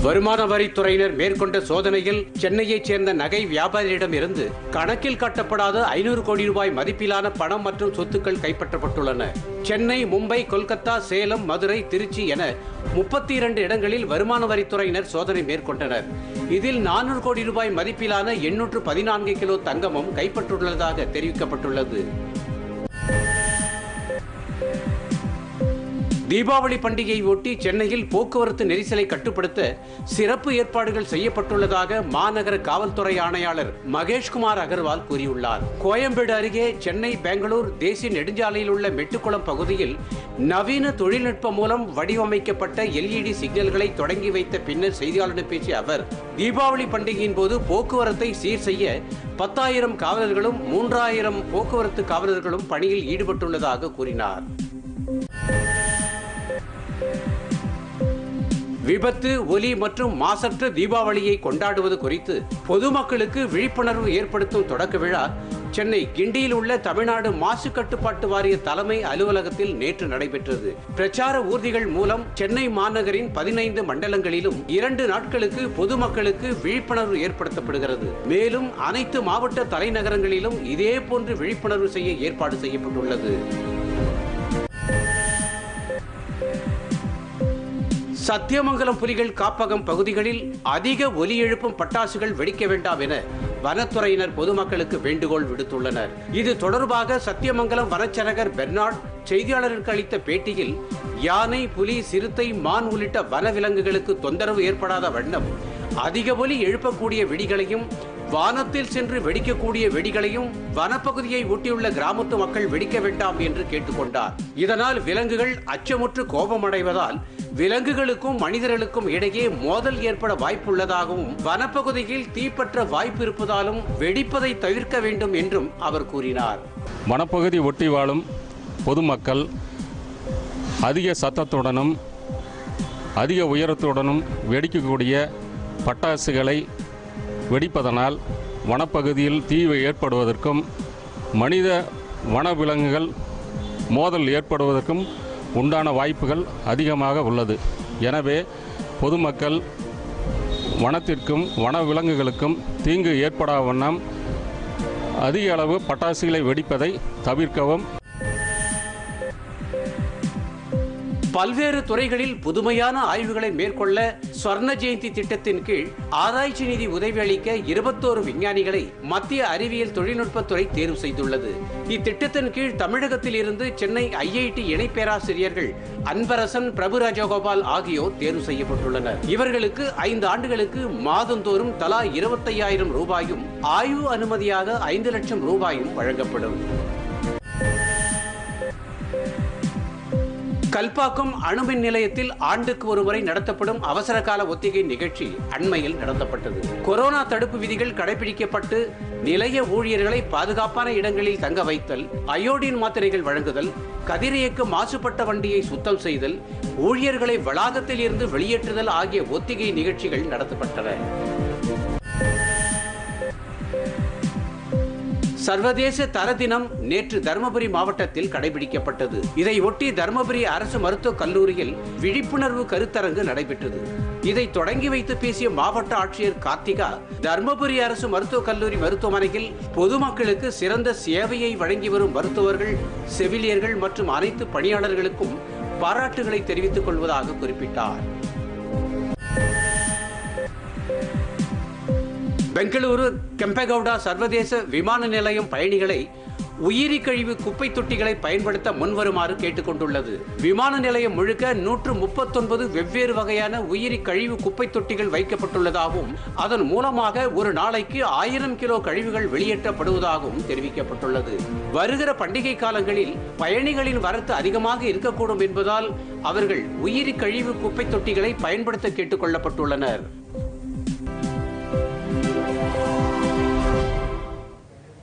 வருமான வரித்துறையினர் மேற்கொண்ட சோதனையில் சென்னையைச் சேர்ந்த நகை வியாபாரியிடம் இருந்து கணக்கில் காட்டப்படாத ஐநூறு கோடி ரூபாய் மதிப்பிலான பணம் மற்றும் சொத்துக்கள் கைப்பற்றப்பட்டுள்ளன சென்னை மும்பை கொல்கத்தா சேலம் மதுரை திருச்சி என முப்பத்தி இரண்டு இடங்களில் வருமான வரித்துறையினர் சோதனை மேற்கொண்டனர் இதில் நானூறு கோடி ரூபாய் மதிப்பிலான எண்ணூற்று பதினான்கு கிலோ தங்கமும் கைப்பற்றுள்ளதாக தெரிவிக்கப்பட்டுள்ளது தீபாவளி பண்டிகையை ஒட்டி சென்னையில் போக்குவரத்து நெரிசலை கட்டுப்படுத்த சிறப்பு ஏற்பாடுகள் செய்யப்பட்டுள்ளதாக மாநகர காவல்துறை ஆணையாளர் மகேஷ்குமார் அகர்வால் கூறியுள்ளார் கோயம்பேடு அருகே சென்னை பெங்களூர் தேசிய நெடுஞ்சாலையில் உள்ள மெட்டுக்குளம் பகுதியில் நவீன தொழில்நுட்பம் மூலம் வடிவமைக்கப்பட்ட எல்இடி சிக்னல்களை தொடங்கி வைத்த பின்னர் செய்தியாளர்களிடம் பேசிய அவர் தீபாவளி பண்டிகையின் போது போக்குவரத்தை சீர் செய்ய பத்தாயிரம் காவலர்களும் மூன்றாயிரம் போக்குவரத்து காவலர்களும் பணியில் ஈடுபட்டுள்ளதாக கூறினார் விபத்து ஒலி மற்றும் மாசற்ற தீபாவளியை கொண்டாடுவது குறித்து பொதுமக்களுக்கு விழிப்புணர்வு ஏற்படுத்தும் தொடக்க விழா சென்னை கிண்டியில் உள்ள தமிழ்நாடு மாசு கட்டுப்பாட்டு வாரிய தலைமை அலுவலகத்தில் நேற்று நடைபெற்றது பிரச்சார ஊர்திகள் மூலம் சென்னை மாநகரின் பதினைந்து மண்டலங்களிலும் இரண்டு நாட்களுக்கு பொதுமக்களுக்கு விழிப்புணர்வு ஏற்படுத்தப்படுகிறது மேலும் அனைத்து மாவட்ட தலைநகரங்களிலும் இதே போன்று விழிப்புணர்வு செய்ய ஏற்பாடு செய்யப்பட்டுள்ளது சத்தியமங்கலம் புலிகள் காப்பகம் பகுதிகளில் அதிக ஒலி எழுப்பும் பட்டாசுகள் வெடிக்க வேண்டாம் என வனத்துறையினர் பொதுமக்களுக்கு வேண்டுகோள் விடுத்துள்ளனர் இது தொடர்பாக சத்தியமங்கலம் வனச்சரகர் பெர்னார்ட் செய்தியாளருக்கு அளித்த பேட்டியில் யானை புலி சிறுத்தை மான் உள்ளிட்ட வனவிலங்குகளுக்கு தொந்தரவு ஏற்படாத வண்ணம் அதிக ஒலி எழுப்பக்கூடிய வெடிகளையும் வானத்தில் சென்று வெடிக்கக்கூடிய வெடிகளையும் வனப்பகுதியை ஒட்டியுள்ள கிராமத்து மக்கள் வெடிக்க வேண்டாம் என்று கேட்டுக்கொண்டார் இதனால் விலங்குகள் அச்சமுற்று கோபமடைவதால் விலங்குகளுக்கும் மனிதர்களுக்கும் இடையே மோதல் ஏற்பட வாய்ப்புள்ளதாகவும் வனப்பகுதியில் தீப்பற்ற வாய்ப்பு இருப்பதாலும் வெடிப்பதை தவிர்க்க வேண்டும் என்றும் அவர் கூறினார் வனப்பகுதி ஒட்டி வாழும் பொதுமக்கள் அதிக சத்தத்துடனும் அதிக உயரத்துடனும் வெடிக்கக்கூடிய பட்டாசுகளை வெடிப்பதனால் வனப்பகுதியில் தீ ஏற்படுவதற்கும் மனித வனவிலங்குகள் மோதல் ஏற்படுவதற்கும் உண்டான வாய்ப்புகள் அதிகமாக உள்ளது எனவே பொதுமக்கள் வனத்திற்கும் வனவிலங்குகளுக்கும் தீங்கு ஏற்படா வண்ணம் அதிக அளவு பட்டாசுகளை வெடிப்பதை தவிர்க்கவும் பல்வேறு துறைகளில் புதுமையான ஆய்வுகளை மேற்கொள்ள ஸ்வர்ண ஜெயந்தி திட்டத்தின் கீழ் ஆராய்ச்சி நிதி உதவி அளிக்க இருபத்தோரு விஞ்ஞானிகளை மத்திய அறிவியல் தொழில்நுட்பத்துறை தேர்வு செய்துள்ளது இத்திட்டத்தின் கீழ் தமிழகத்தில் இருந்து சென்னை ஐஐடி இணை பேராசிரியர்கள் அன்பரசன் பிரபு ராஜகோபால் ஆகியோர் தேர்வு செய்யப்பட்டுள்ளனர் இவர்களுக்கு ஐந்து ஆண்டுகளுக்கு மாதந்தோறும் தலா இருபத்தையாயிரம் ரூபாயும் ஆய்வு அனுமதியாக ஐந்து லட்சம் ரூபாயும் வழங்கப்படும் கல்பாக்கம் அணுமின் நிலையத்தில் ஆண்டுக்கு ஒருமுறை நடத்தப்படும் அவசர கால ஒத்திகை நிகழ்ச்சி அண்மையில் நடத்தப்பட்டது கொரோனா தடுப்பு விதிகள் கடைபிடிக்கப்பட்டு நிலைய ஊழியர்களை பாதுகாப்பான இடங்களில் தங்க வைத்தல் அயோடின் மாத்திரைகள் வழங்குதல் கதிரியக்க மாசுபட்ட வண்டியை சுத்தம் செய்தல் ஊழியர்களை வளாகத்தில் இருந்து வெளியேற்றுதல் ஆகிய ஒத்திகை நிகழ்ச்சிகள் நடத்தப்பட்டன சர்வதேச தர தினம் நேற்று தருமபுரி மாவட்டத்தில் கடைபிடிக்கப்பட்டது இதையொட்டி தருமபுரி அரசு மருத்துவக் கல்லூரியில் விழிப்புணர்வு கருத்தரங்கு நடைபெற்றது இதை தொடங்கி வைத்து பேசிய மாவட்ட ஆட்சியர் கார்த்திகா தர்மபுரி அரசு மருத்துவக் கல்லூரி மருத்துவமனையில் பொதுமக்களுக்கு சிறந்த சேவையை வழங்கி வரும் மருத்துவர்கள் செவிலியர்கள் மற்றும் அனைத்து பணியாளர்களுக்கும் பாராட்டுகளை தெரிவித்துக் கொள்வதாக குறிப்பிட்டார் பெங்களூரு கெம்பகவுடா சர்வதேச விமான நிலையம் பயணிகளை உயிரி கழிவு குப்பை தொட்டிகளை பயன்படுத்த முன்வருமாறு கேட்டுக்கொண்டுள்ளது விமான நிலையம் முழுக்க நூற்று முப்பத்தொன்பது வெவ்வேறு வகையான உயிரி கழிவு குப்பை தொட்டிகள் வைக்கப்பட்டுள்ளதாகவும் அதன் மூலமாக ஒரு நாளைக்கு ஆயிரம் கிலோ கழிவுகள் வெளியேற்றப்படுவதாகவும் தெரிவிக்கப்பட்டுள்ளது வருகிற பண்டிகை காலங்களில் பயணிகளின் வரத்து அதிகமாக இருக்கக்கூடும் என்பதால் அவர்கள் உயிரி கழிவு குப்பை தொட்டிகளை பயன்படுத்த கேட்டுக் கொள்ளப்பட்டுள்ளனர்